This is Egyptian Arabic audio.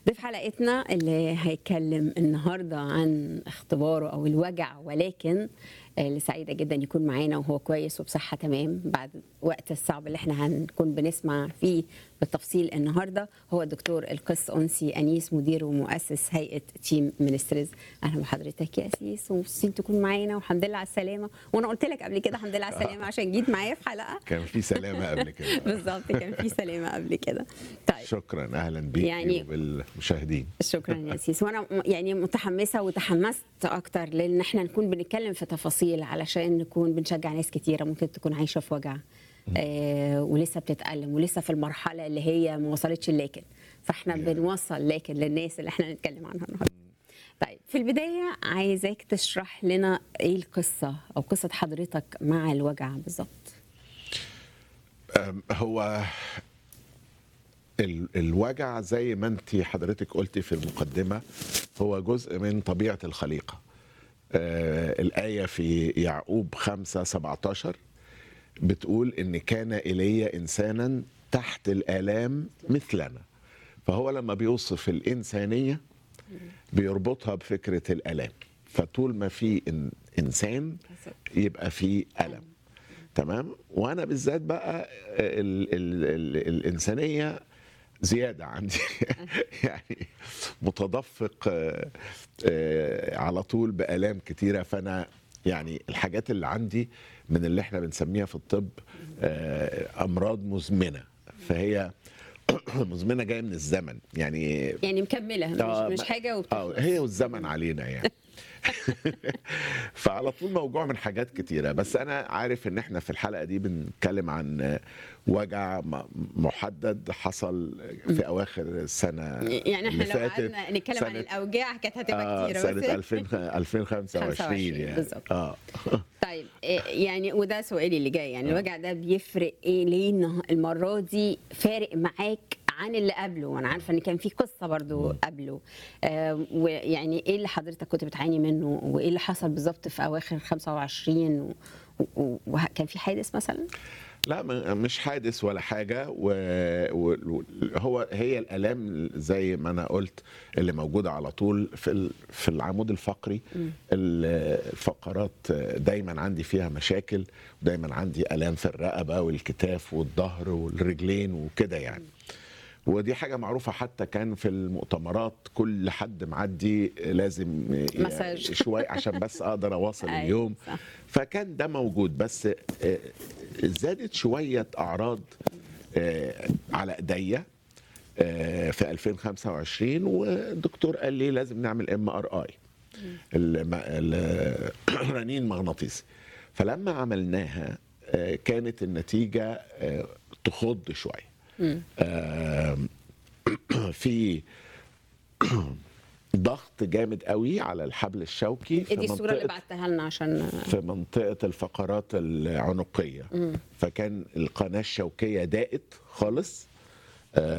ضيف حلقتنا اللي هيتكلم النهارده عن اختباره او الوجع ولكن آه، اللي سعيده جدا يكون معانا وهو كويس وبصحه تمام بعد وقت الصعب اللي احنا هنكون بنسمع فيه بالتفصيل النهارده هو الدكتور القس انسي انيس مدير ومؤسس هيئه تيم منسترز اهلا بحضرتك يا اسيس ومبسوطين تكون معانا والحمد لله على السلامه وانا قلت لك قبل كده الحمد لله على السلامه عشان جيت معايا في حلقه كان في سلامه قبل كده بالظبط كان في سلامه قبل كده طيب شكرا اهلا بيك يعني- يعني وبالمشاهدين شكرا يا سيس وانا م- يعني متحمسه وتحمست اكتر لان احنا نكون بنتكلم في تفاصيل علشان نكون بنشجع ناس كتيره ممكن تكون عايشه في وجع آه ولسه بتتالم ولسه في المرحله اللي هي ما وصلتش لكن فاحنا Yeah. بنوصل لكن للناس اللي احنا هنتكلم عنها النهارده طيب في البدايه عايزاك تشرح لنا ايه القصه او قصه حضرتك مع الوجع بالظبط أم، هو ال- الوجع زي ما انت حضرتك قلتي في المقدمه هو جزء من طبيعه الخليقه آه الايه في يعقوب 5 17 بتقول ان كان ايليا انسانا تحت الالام مثلنا فهو لما بيوصف الانسانيه بيربطها بفكره الالام فطول ما في إن- انسان يبقى في الم تمام وانا بالذات بقى ال ال ال الانسانيه زياده عندي يعني متدفق آه، آه، على طول بالام كتيره فانا يعني الحاجات اللي عندي من اللي احنا بنسميها في الطب آه، امراض مزمنه فهي مزمنه جايه من الزمن يعني يعني مكمله آه، مش, مش ما- حاجه اه وبتخلص هي والزمن علينا يعني فعلى طول موجوع من حاجات كتيرة بس أنا عارف إن إحنا في الحلقة دي بنتكلم عن وجع م- محدد حصل في أواخر السنة يعني احنا اللي لو فاتت، قعدنا نتكلم عن سنة- الاوجاع كانت هتبقى آه كتيره سنة بس 2000 2025 25 يعني بالظبط. اه طيب إيه يعني وده سؤالي اللي جاي يعني الوجع ده بيفرق ايه ليه النه- المره دي فارق معاك عن اللي قبله وانا عارفه ان كان في قصه برضو قبله آه ويعني ايه اللي حضرتك كنت بتعاني منه وايه اللي حصل بالظبط في اواخر 25 و- وكان في حادث مثلا لا م- مش حادث ولا حاجة وهو هي الآلام زي ما أنا قلت اللي موجودة على طول في ال- في العمود الفقري ال- الفقرات دايما عندي فيها مشاكل ودايما عندي آلام في الرقبة والكتاف والظهر والرجلين وكده يعني ودي حاجة معروفة حتى كان في المؤتمرات كل حد معدي لازم ي- مساج. شوية عشان بس أقدر أواصل أيوة، اليوم صح. فكان ده موجود بس آه، زادت شويه اعراض آه، على ايديا آه، في 2025 والدكتور قال لي لازم نعمل ام ار اي الرنين مغناطيسي فلما عملناها آه، كانت النتيجه آه، تخض شويه آه، في ضغط جامد قوي على الحبل الشوكي في دي الصوره اللي منطقة- بعتها لنا عشان في منطقة الفقرات العنقية فكان القناة الشوكية ضاقت خالص